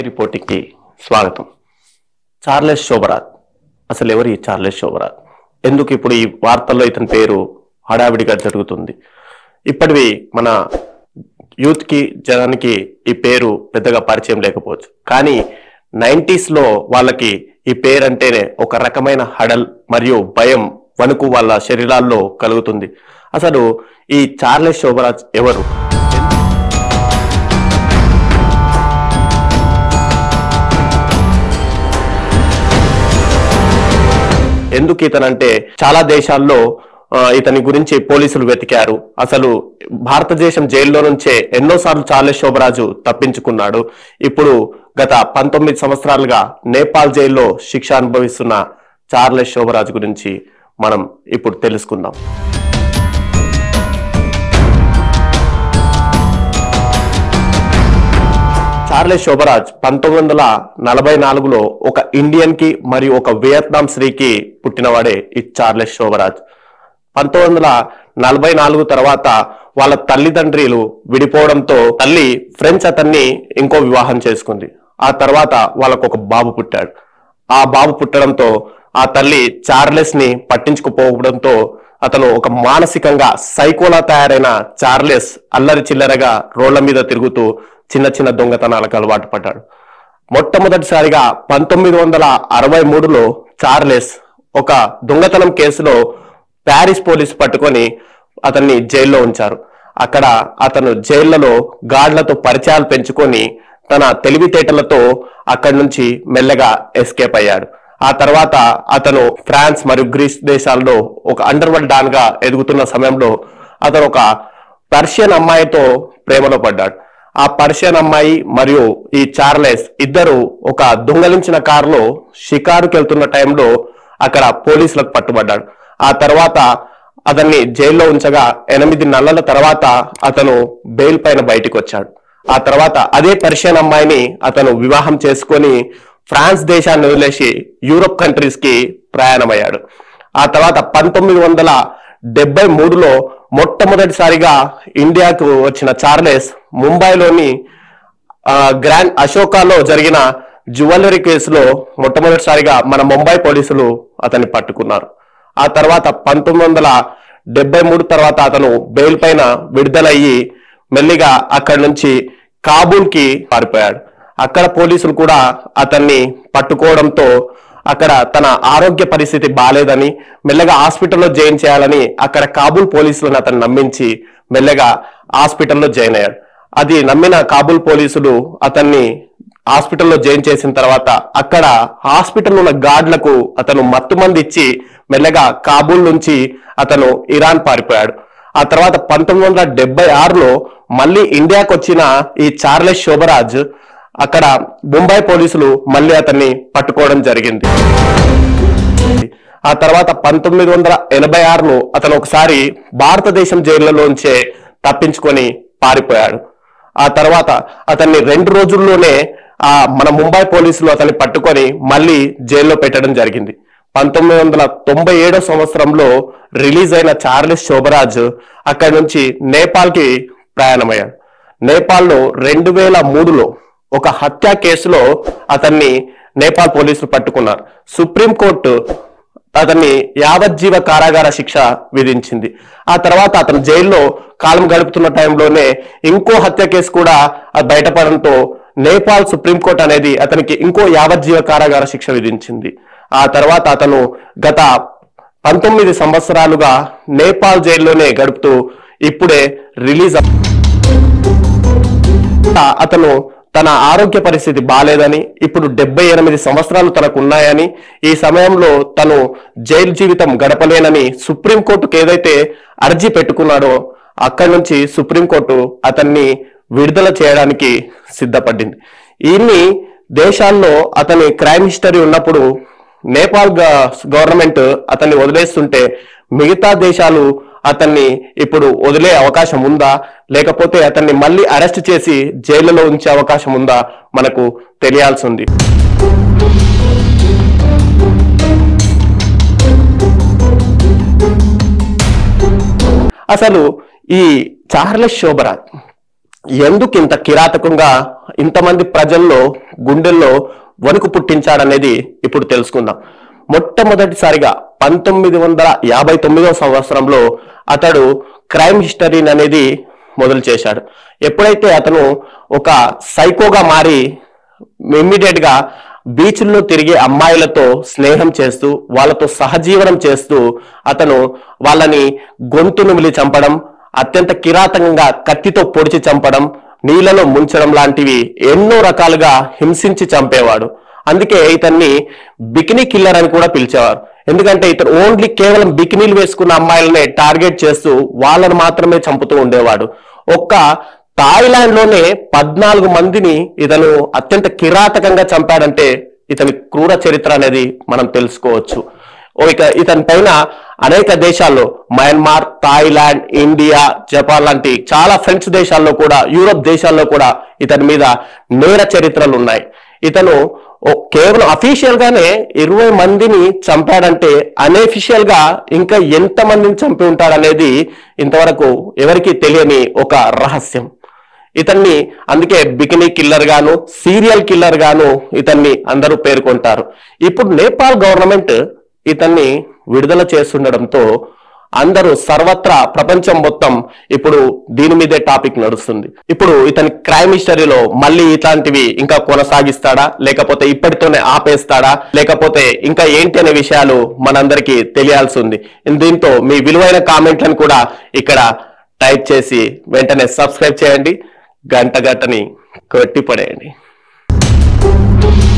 రిపోర్టింగ్కి స్వాగతం చార్లెస్ శోభరాజ్ అసలు ఎవరు ఈ చార్లెస్ శోభరాజ్ ఎందుకు ఇప్పుడు ఈ వార్తల్లో ఇతని పేరు హడావిడిగా జరుగుతుంది ఇప్పటివి మన యూత్కి జనానికి ఈ పేరు పెద్దగా పరిచయం లేకపోవచ్చు కానీ 90s లో వాళ్ళకి ఈ పేరు అంటేనే ఒక రకమైన హడల్ మరియు భయం వణుకు వాళ్ళ శరీరాల్లో కలుగుతుంది అసలు ఈ చార్లెస్ శోభరాజ్ ఎవరు ఎందుకు ఇతనంటే చాలా దేశాల్లో ఆ, ఇతని గురించి పోలీసులు వెతికారు అసలు భారతదేశం జైల్లో నుంచే ఎన్నోసార్లు చార్లెస్ శోభరాజు తప్పించుకున్నాడు ఇప్పుడు గత పంతొమ్మిది సంవత్సరాలుగా నేపాల్ జైల్లో శిక్ష అనుభవిస్తున్న చార్లెస్ శోభరాజు గురించి మనం ఇప్పుడు తెలుసుకుందాం చార్లెస్ శోభరాజ్ పంతొమ్మిది వందల నలభై నాలుగులో ఒక ఇండియన్ కి మరియు ఒక వియత్నాం స్త్రీకి పుట్టినవాడే ఈ చార్లెస్ శోభరాజ్ పంతొమ్మిది వందల నలభై నాలుగు తర్వాత వాళ్ళ తల్లిదండ్రులు విడిపోవడంతో తల్లి ఫ్రెంచ్ అతన్ని ఇంకో వివాహం చేసుకుంది ఆ తర్వాత వాళ్ళకు ఒక బాబు పుట్టాడు ఆ బాబు పుట్టడంతో ఆ తల్లి చార్లెస్ ని పట్టించుకుపోవడంతో అతను ఒక మానసికంగా సైకోలా తయారైన చార్లెస్ అల్లరి చిల్లరగా రోడ్ల మీద తిరుగుతూ చిన్న చిన్న దొంగతనాలకు అలవాటు పడ్డాడు మొట్టమొదటిసారిగా పంతొమ్మిది వందల అరవై మూడులో చార్లెస్ ఒక దొంగతనం కేసులో ప్యారిస్ పోలీస్ పట్టుకొని అతన్ని జైల్లో ఉంచారు అక్కడ అతను జైళ్లలో గార్డులతో పరిచయాలు పెంచుకొని తన తెలివితేటలతో అక్కడి నుంచి మెల్లగా ఎస్కేప్ అయ్యాడు ఆ తర్వాత అతను ఫ్రాన్స్ మరియు గ్రీస్ దేశాల్లో ఒక అండర్ వరల్డ్ డాన్ గా ఎదుగుతున్న సమయంలో అతను ఒక పర్షియన్ అమ్మాయితో ప్రేమలో పడ్డాడు ఆ పర్షియన్ అమ్మాయి మరియు ఈ చార్లెస్ ఇద్దరు ఒక దొంగలించిన కారులో షికారుకి వెళ్తున్న టైంలో అక్కడ పోలీసులకు పట్టుబడ్డాడు ఆ తర్వాత అతన్ని జైల్లో ఉంచగా ఎనిమిది నెలల తర్వాత అతను బెయిల్ పైన బయటికి వచ్చాడు ఆ తర్వాత అదే పర్షియన్ అమ్మాయిని అతను వివాహం చేసుకొని ఫ్రాన్స్ దేశాన్ని వదిలేసి యూరోప్ కంట్రీస్ కి ప్రయాణమయ్యాడు ఆ తర్వాత పంతొమ్మిది వందల డెబ్బై మూడులో మొట్టమొదటిసారిగా ఇండియాకు వచ్చిన చార్లెస్ ముంబైలోని ఆ, గ్రాండ్ అశోకాలో జరిగిన జ్యువెలరీ కేసులో మొట్టమొదటిసారిగా మన ముంబై పోలీసులు అతన్ని పట్టుకున్నారు ఆ తర్వాత పంతొమ్మిది వందల డెబ్బై మూడు తర్వాత అతను బెయిల్ పైన విడుదలయ్యి మెల్లిగా అక్కడి నుంచి కాబూల్ కి పారిపోయాడు అక్కడ పోలీసులు కూడా అతన్ని పట్టుకోవడంతో అక్కడ తన ఆరోగ్య పరిస్థితి బాలేదని మెల్లగా హాస్పిటల్లో జాయిన్ చేయాలని అక్కడ కాబూల్ పోలీసులను అతను నమ్మించి మెల్లగా హాస్పిటల్లో జాయిన్ అయ్యాడు అది నమ్మిన కాబూల్ పోలీసులు అతన్ని హాస్పిటల్లో జాయిన్ చేసిన తర్వాత అక్కడ హాస్పిటల్ ఉన్న గార్డులకు అతను మత్తుమంది ఇచ్చి మెల్లగా కాబూల్ నుంచి అతను ఇరాన్ పారిపోయాడు ఆ తర్వాత పంతొమ్మిది వందల డెబ్బై ఆరులో మళ్ళీ ఇండియాకు వచ్చిన ఈ చార్లెస్ శోభరాజ్ అక్కడ ముంబై పోలీసులు మళ్ళీ అతన్ని పట్టుకోవడం జరిగింది ఆ తర్వాత పంతొమ్మిది వందల ఎనభై ఆరులో అతను ఒకసారి భారతదేశం జైళ్లలోంచే తప్పించుకొని పారిపోయాడు ఆ తర్వాత అతన్ని రెండు రోజుల్లోనే ఆ మన ముంబై పోలీసులు అతన్ని పట్టుకొని మళ్ళీ జైల్లో పెట్టడం జరిగింది పంతొమ్మిది వందల తొంభై ఏడో సంవత్సరంలో రిలీజ్ అయిన చార్లెస్ శోభరాజ్ అక్కడి నుంచి నేపాల్ కి ప్రయాణమయ్యాడు నేపాల్లో రెండు వేల మూడులో ఒక హత్య కేసులో అతన్ని నేపాల్ పోలీసులు పట్టుకున్నారు సుప్రీంకోర్టు అతన్ని యావజ్జీవ కారాగార శిక్ష విధించింది ఆ తర్వాత అతను జైల్లో కాలం గడుపుతున్న టైంలోనే ఇంకో హత్య కేసు కూడా అది బయటపడడంతో నేపాల్ సుప్రీంకోర్టు అనేది అతనికి ఇంకో యావజ్జీవ కారాగార శిక్ష విధించింది ఆ తర్వాత అతను గత పంతొమ్మిది సంవత్సరాలుగా నేపాల్ జైల్లోనే గడుపుతూ ఇప్పుడే రిలీజ్ అతను తన ఆరోగ్య పరిస్థితి బాలేదని ఇప్పుడు డెబ్బై ఎనిమిది సంవత్సరాలు తనకు ఉన్నాయని ఈ సమయంలో తను జైలు జీవితం గడపలేనని సుప్రీంకోర్టుకు ఏదైతే అర్జీ పెట్టుకున్నాడో అక్కడి నుంచి సుప్రీంకోర్టు అతన్ని విడుదల చేయడానికి సిద్ధపడింది ఇన్ని దేశాల్లో అతని క్రైమ్ హిస్టరీ ఉన్నప్పుడు నేపాల్ గ- గవర్నమెంట్ అతన్ని వదిలేస్తుంటే మిగతా దేశాలు అతన్ని ఇప్పుడు వదిలే అవకాశం ఉందా లేకపోతే అతన్ని మళ్ళీ అరెస్ట్ చేసి జైలులో ఉంచే అవకాశం ఉందా మనకు తెలియాల్సి ఉంది అసలు ఈ చార్లెస్ శోభరాజ్ ఎందుకు ఇంత కిరాతకంగా ఇంతమంది ప్రజల్లో గుండెల్లో వణుకు పుట్టించాడనేది ఇప్పుడు తెలుసుకుందాం మొట్టమొదటిసారిగా పంతొమ్మిది వందల యాభై తొమ్మిదవ సంవత్సరంలో అతడు క్రైమ్ హిస్టరీని అనేది మొదలు చేశాడు ఎప్పుడైతే అతను ఒక సైకోగా మారి ఇమ్మీడియట్ గా బీచ్ల్లో తిరిగే అమ్మాయిలతో స్నేహం చేస్తూ వాళ్ళతో సహజీవనం చేస్తూ అతను వాళ్ళని గొంతు నుమిలి చంపడం అత్యంత కిరాతకంగా కత్తితో పొడిచి చంపడం నీళ్ళలో ముంచడం లాంటివి ఎన్నో రకాలుగా హింసించి చంపేవాడు అందుకే ఇతన్ని బికినీ కిల్లర్ అని కూడా పిలిచేవారు ఎందుకంటే ఇతను ఓన్లీ కేవలం బికినీలు వేసుకున్న అమ్మాయిలనే టార్గెట్ చేస్తూ వాళ్ళని మాత్రమే చంపుతూ ఉండేవాడు ఒక్క థాయిలాండ్ లోనే పద్నాలుగు మందిని ఇతను అత్యంత కిరాతకంగా చంపాడంటే ఇతని క్రూర చరిత్ర అనేది మనం తెలుసుకోవచ్చు ఓ ఇక ఇతని పైన అనేక దేశాల్లో మయన్మార్ థాయిలాండ్ ఇండియా జపాన్ లాంటి చాలా ఫ్రెంచ్ దేశాల్లో కూడా యూరోప్ దేశాల్లో కూడా ఇతని మీద నేర చరిత్రలు ఉన్నాయి ఇతను ఓ- కేవలం అఫీషియల్ గానే ఇరవై మందిని చంపాడంటే అనఫిషియల్ గా ఇంకా ఎంత మందిని చంపి ఉంటాడనేది ఇంతవరకు ఎవరికీ తెలియని ఒక రహస్యం ఇతన్ని అందుకే బికినీ కిల్లర్ గాను సీరియల్ కిల్లర్ గాను ఇతన్ని అందరూ పేర్కొంటారు ఇప్పుడు నేపాల్ గవర్నమెంట్ ఇతన్ని విడుదల చేస్తుండడంతో అందరూ సర్వత్రా ప్రపంచం మొత్తం ఇప్పుడు దీని మీదే టాపిక్ నడుస్తుంది ఇప్పుడు ఇతని క్రైమ్ హిస్టరీలో మళ్ళీ ఇట్లాంటివి ఇంకా కొనసాగిస్తాడా లేకపోతే ఇప్పటితోనే ఆపేస్తాడా లేకపోతే ఇంకా ఏంటి అనే విషయాలు మనందరికీ తెలియాల్సి ఉంది దీంతో మీ విలువైన కామెంట్లను కూడా ఇక్కడ టైప్ చేసి వెంటనే సబ్స్క్రైబ్ చేయండి గంట గంటని కొట్టి పడేయండి